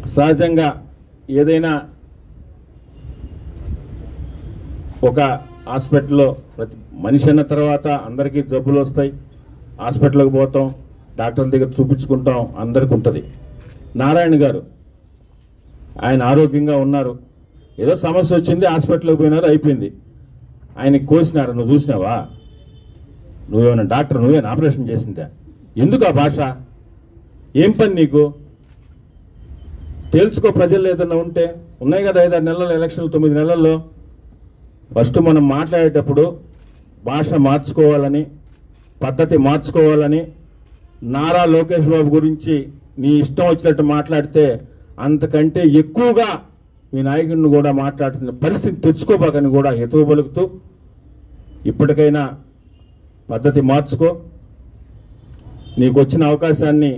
సహజంగా ఏదైనా ఒక హాస్పిటల్లో ప్రతి మనిషి అన్న తర్వాత అందరికీ జబ్బులు వస్తాయి హాస్పిటల్కి పోతాం డాక్టర్ల దగ్గర చూపించుకుంటాం అందరికి ఉంటుంది నారాయణ గారు ఆయన ఆరోగ్యంగా ఉన్నారు ఏదో సమస్య వచ్చింది హాస్పిటల్కి పోయినారు అయిపోయింది ఆయనకి కోసినారు నువ్వు చూసినావా నువ్వేమైనా డాక్టర్ నువ్వేనా ఆపరేషన్ చేసిందా ఎందుకు ఆ భాష ఏం పని నీకు తేల్చుకో ప్రజలు ఏదన్నా ఉంటే ఉన్నాయి కదా ఐదారు నెలలు ఎలక్షన్లు తొమ్మిది నెలల్లో ఫస్ట్ మనం మాట్లాడేటప్పుడు భాష మార్చుకోవాలని పద్ధతి మార్చుకోవాలని నారా లోకేష్ బాబు గురించి నీ ఇష్టం వచ్చినట్టు మాట్లాడితే అంతకంటే ఎక్కువగా మీ నాయకుడిని కూడా మాట్లాడుతున్న పరిస్థితి తెచ్చుకోబాకని కూడా ఎతువు పలుకుతూ ఇప్పటికైనా పద్ధతి మార్చుకో నీకు వచ్చిన అవకాశాన్ని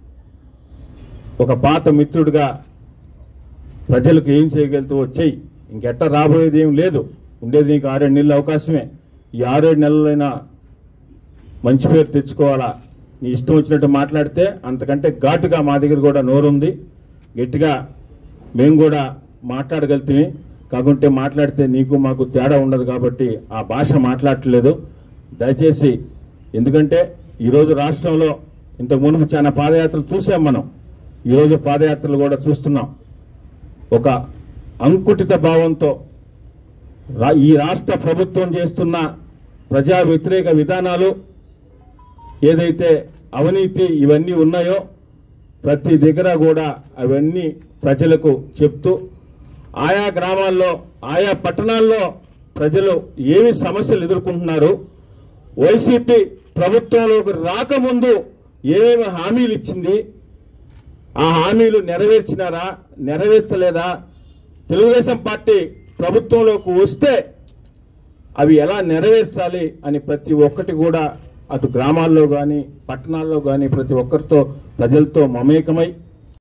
ఒక పాత మిత్రుడిగా ప్రజలకు ఏం చేయగలుగుతూ వచ్చేయి ఇంకెట్ట రాబోయేది ఏం లేదు ఉండేది నీకు ఆరేడు నెలల అవకాశమే ఈ ఆరేడు నెలలైనా మంచి పేరు తెచ్చుకోవాలా నీ ఇష్టం వచ్చినట్టు మాట్లాడితే అంతకంటే ఘాటుగా మా దగ్గర కూడా నోరుంది గట్టిగా మేము కూడా మాట్లాడగలుగుతామే కాకుంటే మాట్లాడితే నీకు మాకు తేడా ఉండదు కాబట్టి ఆ భాష మాట్లాడట్లేదు దయచేసి ఎందుకంటే ఈరోజు రాష్ట్రంలో ఇంతకు మునుపు చాలా పాదయాత్రలు చూసాం మనం ఈరోజు పాదయాత్రలు కూడా చూస్తున్నాం ఒక అంకుటిత భావంతో రా- ఈ రాష్ట్ర ప్రభుత్వం చేస్తున్న ప్రజా వ్యతిరేక విధానాలు ఏదైతే అవినీతి ఇవన్నీ ఉన్నాయో ప్రతి దగ్గర కూడా అవన్నీ ప్రజలకు చెప్తూ ఆయా గ్రామాల్లో ఆయా పట్టణాల్లో ప్రజలు ఏమి సమస్యలు ఎదుర్కొంటున్నారు వైసీపీ ప్రభుత్వంలోకి రాకముందు ఏమేమి హామీలు ఇచ్చింది ఆ హామీలు నెరవేర్చినారా నెరవేర్చలేదా తెలుగుదేశం పార్టీ ప్రభుత్వంలోకి వస్తే అవి ఎలా నెరవేర్చాలి అని ప్రతి ఒక్కటి కూడా అటు గ్రామాల్లో కానీ పట్టణాల్లో కానీ ప్రతి ఒక్కరితో ప్రజలతో మమేకమై